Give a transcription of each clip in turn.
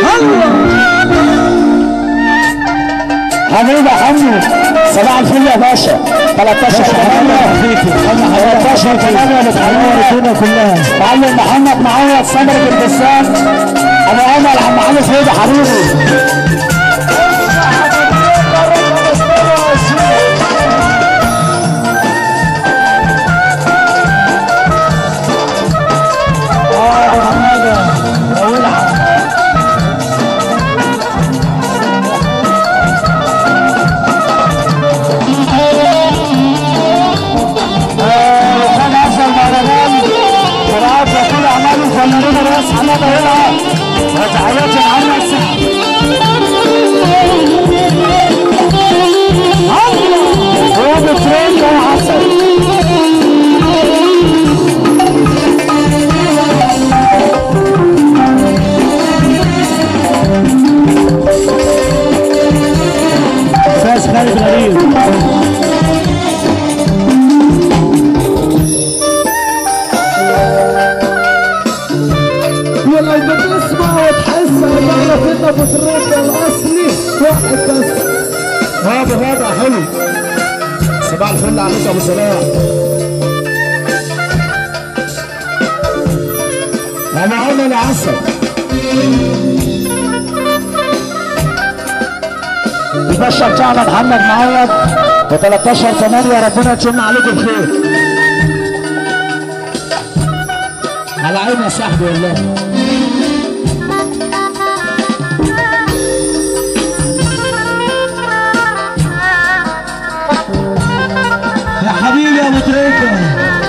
حبيبي حمو صباح الفل يا باشا 13 8 13 8 الدنيا كلها معلم محمد معوض سمر بن بسام ابو امل عم علي سيدي حبيبي اه يا حماده ولع آه، وكان افضل مهرجان شباب كل اعمال الفنانين الرئيس حماده هنا وتحياتي لعمنا السحر هو بترند يا حسن فاز خالد غريب ولو بتسمع وتحس هتعرف ان ابو تريكة الاصلي واحد بس هذا هذا حلو صباح الفل عليك ابو سلام انا عمل عسل الباشا بتاعنا محمد معوض ب 13 8 ربنا يتم عليكم بخير على عيني يا صاحبي والله يا حبيبي يا ابو تريكه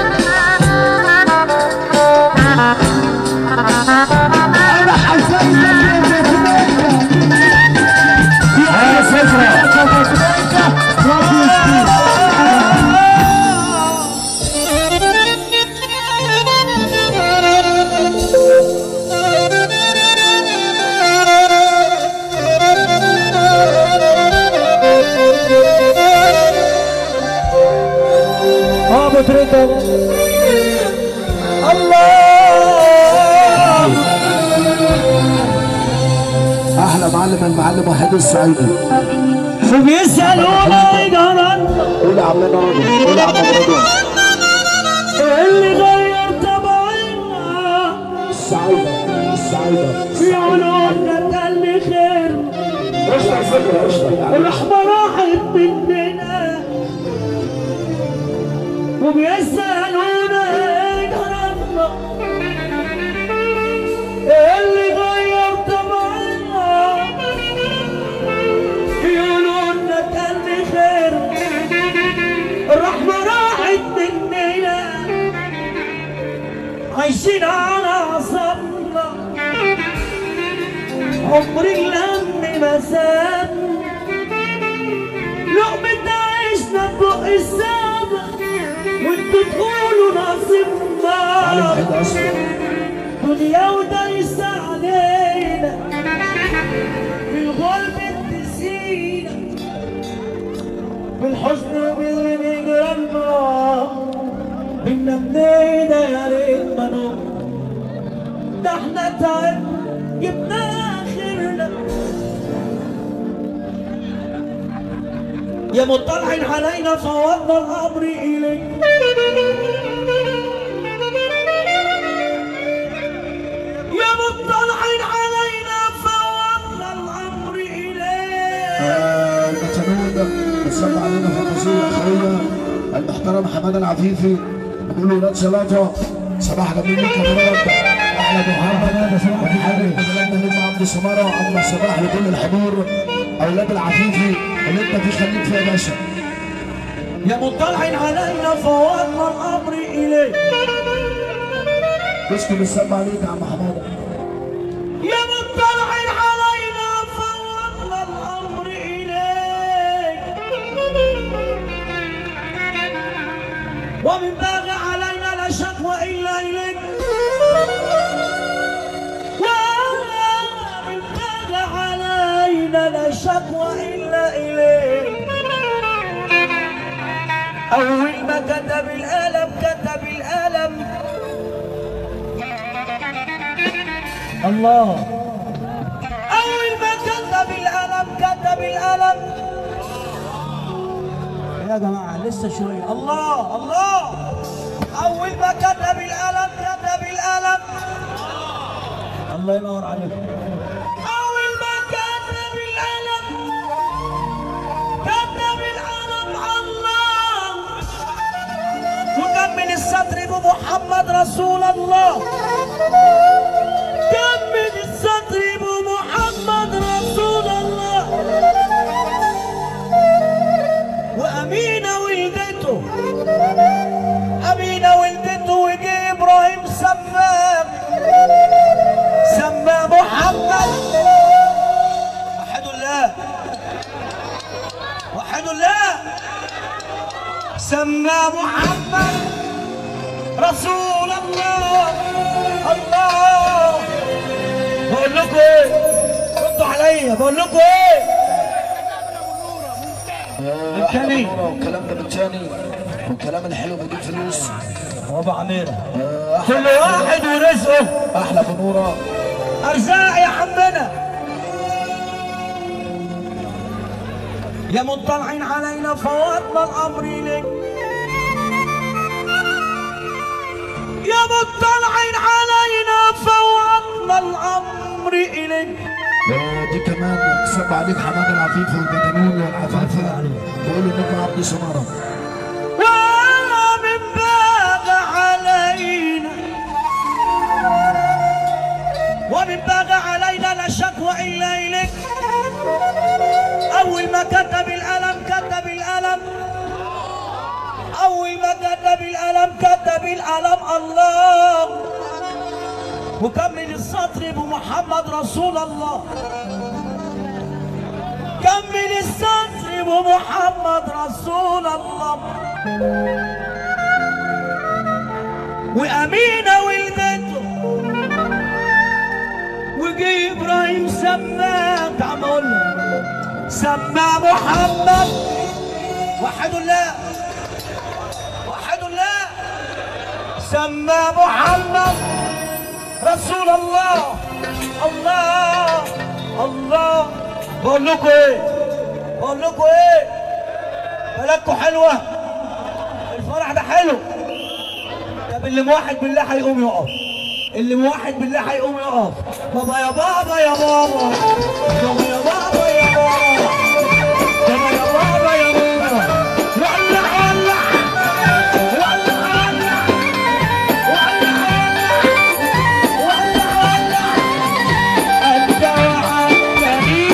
انا حسيت ان ابو تريكة ها صفرة ابو تريكة ربي يشفيه اه ابو تريكة الله احلى معلم المعلم وحيد السعيدي وبيسالونا جرى قول يا عم رضوان قول يا عم رضوان اللي غير طبعنا السعيدة السعيدة في عيوننا كان خير اشرح فكرة اشرح الرحمة راحت مننا وبيسألونا ايه جرالنا اللي غير طبعنا يقولولنا كان خير الرحمة راحت مننا عايشين على عصبنا عمر اللم ما ساب لقمة عيشنا فوق السما وانتوا تقولوا نصيبنا دنيا ودايسة علينا بالغلب تسينا بالحزن وبالغنى جرالنا بينا منينا يا ريت ما نقول ده احنا تعبنا جبنا اخرنا يا مطلع علينا فوضنا الامر اليك يا مطلع علينا فوضنا الامر اليك المتنود بتصلي علينا في القصيدة الأخوية المحترم حماد العفيفي نقول له ولاد صلاته صباح جميل لك يا مراد أحلى محمد وحبيب بلدنا نجم عبد سمارة وعم صباح لكل الحضور أولاد العفيفي اللي أنت فيه خليك فيها يا باشا يا مطلع علينا فوضنا الامر اليك تسكن السما عليك يا عم حمادة يا مطلع علينا فوضنا الامر اليك ومن باغي علينا لا شكوى الا اليك ومن باغي علينا لا شكوى الا اليك اول ما كتب القلم كتب القلم الله كتب القلم يا جماعة لسه شوية الله الله أول ما كتب القلم كتب القلم الله ينور عليك أول ما كتب القلم كتب القلم الله وكمل السطر بمحمد رسول الله كمل السطر بمحمد رسول الله وأمينة ولدته أمينة ولدته وجي إبراهيم سماه سماه محمد وحد الله وحد الله سماه محمد رسول الله الله بقول لكم ايه ردوا عليا بقول لكم ايه التاني. والكلام ده بالتاني والكلام الحلو بيجيب فلوس ابو عميره آه، كل واحد ورزقه احلى بنوره ارزاق يا حمنا يا مطلعين علينا فوضنا الامر اليك يا مطلعين علينا فوضنا الامر اليك آه، دي كمان صب عليك حماد العفيف والبدنون والعفافه بيقولوا انكم عبد سماره ولا من باغ علينا ومن باغ علينا لا شكوى الا اليك اول ما كتب الالم كتب الالم اول ما كتب الالم كتب الالم الله وكمل السطر بمحمد رسول الله كمل السطر بمحمد رسول الله وأمينة ولدته وجي إبراهيم سماه تعال أقول لك. سماه محمد وحد الله وحد الله سماه محمد رسول الله الله الله بقول لكم ايه بقول لكم ايه بلدكم حلوه الفرح ده حلو طب اللي موحد بالله هيقوم يقف اللي موحد بالله هيقوم يقف بابا يا بابا يا بابا بابا يا بابا يا بابا بابا يا بابا يا بابا ولع ولع ولع ولع ولع ولع ولع أنت وعدتني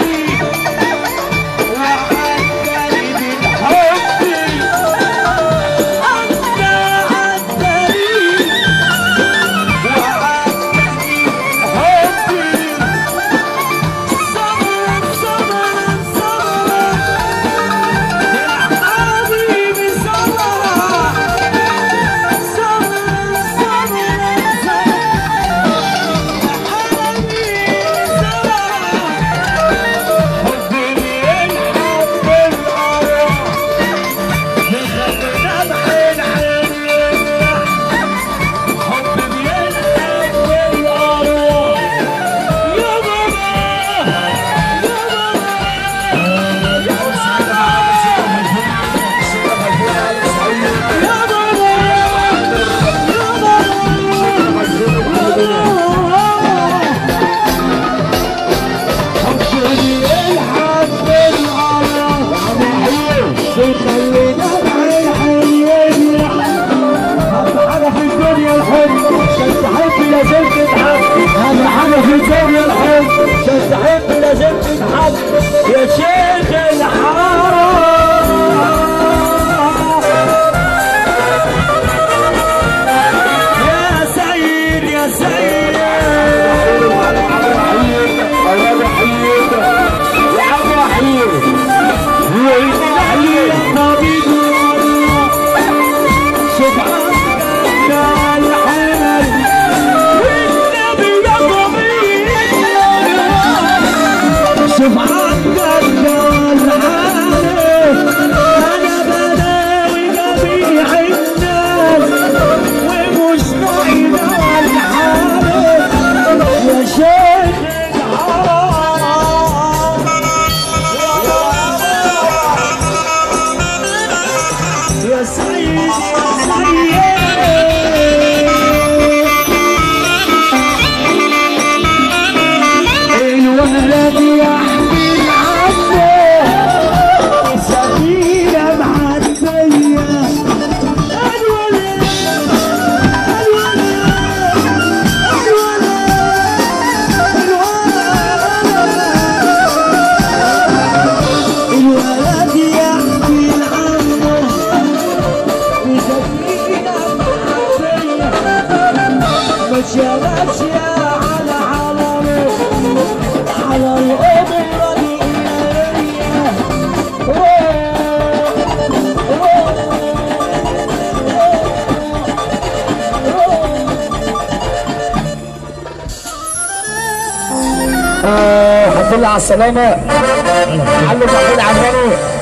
وعدتني بالحب أنت وعدتني وعدتني بالحب صبرا صبرا صبرا يا حبيبي صبرا صبرا صبرا صبرا حاجة في الدنيا الحب عشان تحب لازم تتحب أهم حاجة في الدنيا الحب عشان تحب لازم تتحب يا شيخ الحرام يا سيد يا سيد سبحان الله آه، الحمد لله على السلامة علم محمود عمراني